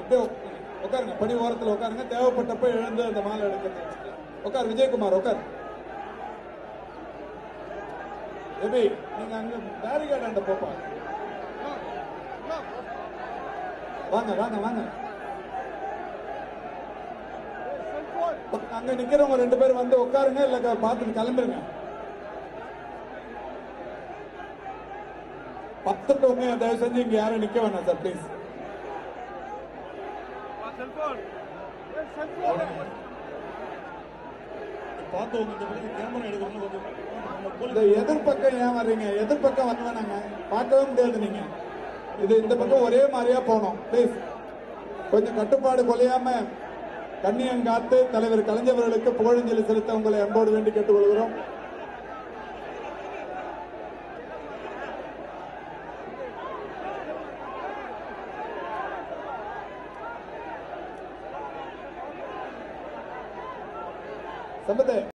அப்படியே உட்காருங்க. உட்காருங்க படி ஓரத்துல உட்காருங்க தேவைப்பட்டப்ப எழுந்து அந்த மாலை எடுக்கிறது உட்கார் விஜயகுமார் உட்கார் எபி நீங்க அங்க பேரிகேட் அந்த போப்பா வாங்க வாங்க வாங்க அங்க நிக்கிறவங்க ரெண்டு பேரும் வந்து உட்காருங்க இல்ல க- பார்த்துட்டு கிளம்புங்க பத்துட்டவங்க தயவு செஞ்சு இங்க யாரும் நிக்க வேணாம் சார் ப்ளீஸ் பார்த்தவங்க இந்த பக்கம் கேமரா எடுக்கணும் கொஞ்சம் நம்ம இந்த போலீஸ் எதிர்பக்கம் ஏன் வர்றீங்க எதிர்பக்கம் வர வேணாங்க பார்க்கவே முடியாது நீங்க இது இந்த பக்கம் ஒரே மாதிரியா போகணும் ப்ளீஸ் கொஞ்சம் கட்டுப்பாடு கொலையாம கண்ணியம் காத்து தலைவர் கலைஞர்களுக்கு புகழஞ்சலி செலுத்த உங்களை அன்போடு வேண்டி கேட்டுக்கொள்கிறோம் சம்பத்தை